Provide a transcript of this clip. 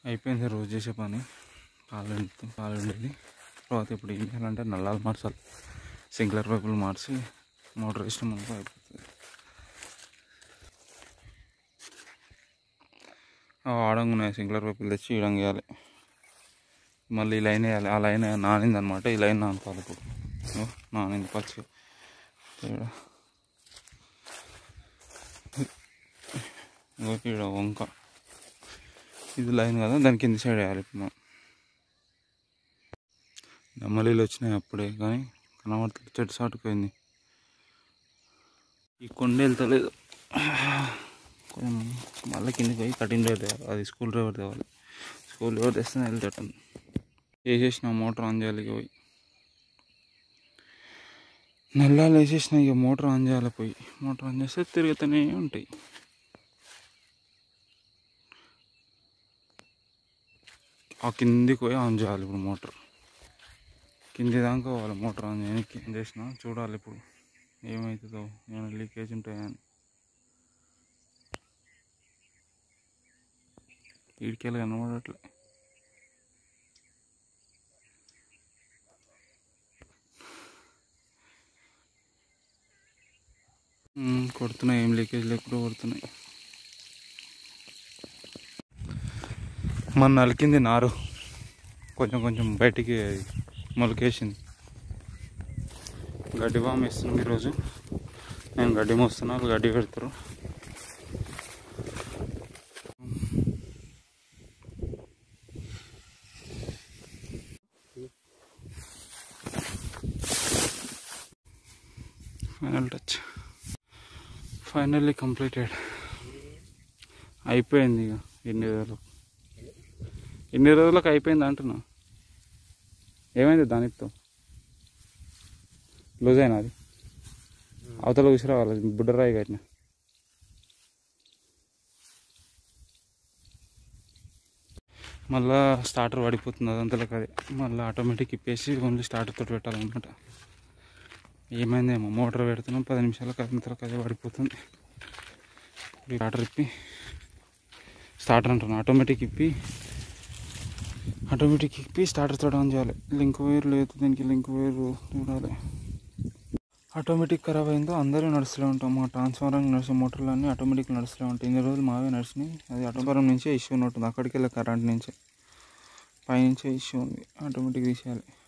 అయిపోయింది రోజు చేసే పని పాలు ఎండుతాం పాలు ఉండేది తర్వాత ఇప్పుడు ఏం చేయాలంటే నల్లాలు మార్చాలి సింక్లర్ పైపులు మార్చి మోటార్ వేసినాం అనుకో అయిపోతుంది ఆడంగా ఉన్నాయి సింక్లర్ పైపులు తెచ్చి ఈడంగా వేయాలి మళ్ళీ ఈ లైన్ వేయాలి ఆ లైన్ నానింది అనమాట ఈ లైన్ నానుకోవాలి ఇప్పుడు ఇగో నానింది పచ్చి ఈడ. ఇగో ఈడ వంక ఇది లైన్ కదా దాని కింది సైడ్ వేయాలి ఇప్పుడు మనం నెమ్మలీలు వచ్చినాయి అప్పుడే కానీ కనబడుతుంది చెట్టు సాటుకుపోయింది ఈ కొండ వెళ్తలేదు కొంచెం మళ్ళీ కిందికి పోయి కటింగ్ డ్రైవర్ తేవాలి అది స్కూల్ డ్రైవర్ తేవాలి స్కూల్ డ్రైవర్ తెస్తే వెళ్తాడు వేసేసిన మోటార్ ఆన్ చేయాలి ఇక పోయి నల్లాలు వేసేసిన ఇక మోటార్ ఆన్ చేయాలి పోయి మోటార్ ఆన్ చేస్తే తిరుగుతూనే ఉంటాయి ఆ కిందికి పోయి ఆన్ చేయాలి ఇప్పుడు మోటార్ కింది దాకా పోవాలి మోటార్ ఆన్ చేయడానికి చేసిన చూడాలి ఇప్పుడు ఏమవుతుందో ఏమైనా లీకేజ్ ఉంటాయని ఈడికెళ్ళి కనబడట్లే ఉమ్, కొడుతున్నాయి ఏం లీకేజ్ లేకుండా కొడుతున్నాయి మన నలికింది నారు కొంచెం కొంచెం బయటికి మొలకేసింది గడ్డి బామ్ ఇస్తుంది ఈరోజు నేను గడ్డి మోస్తున్నా వాళ్ళు గడ్డి పెడతారు ఫైనల్ టచ్ ఫైనల్లీ కంప్లీటెడ్ అయిపోయింది ఇక ఎన్ని రోజులకు ఎన్ని రోజులకు అయిపోయింది అంటున్నా ఏమైంది దానితో లూజ్ అయినా అది అవతల విసిరావాలి బుడ్డరాయి కట్టిన మళ్ళా స్టార్టర్ పడిపోతుంది అదంతలోకి అది మళ్ళీ ఆటోమేటిక్ ఇప్పేసి ఓన్లీ స్టార్టర్ తోటి పెట్టాలన్నమాట ఏమైందేమో మోటార్ పెడుతున్నాం పది నిమిషాలకు అదంతలోకి అది పడిపోతుంది ఇప్పుడు ఈ స్టార్టర్ ఇప్పి స్టార్టర్ అంటున్నాను ఆటోమేటిక్ ఇప్పి ఆటోమేటిక్ ఇప్పి స్టార్టర్ తోటి ఆన్ చేయాలి లింక్ వైర్ లేదు దీనికి లింక్ వైర్ చూడాలి ఆటోమేటిక్ ఖరాబ్ అయిందో అందరూ నడుస్తూనే ఉంటాం మా ట్రాన్స్ఫార్మర్ నడిచే మోటార్లు అన్నీ ఆటోమేటిక్ నడుస్తూనే ఉంటాయి ఇన్ని రోజులు మావే నడిచినాయి అది ఆటోమరం నుంచే ఇష్యూ ఉన్నట్టుంది అక్కడికి వెళ్ళి కరెంట్ నుంచే పైనుంచే ఇష్యూ ఉంది ఆటోమేటిక్ తీసేయాలి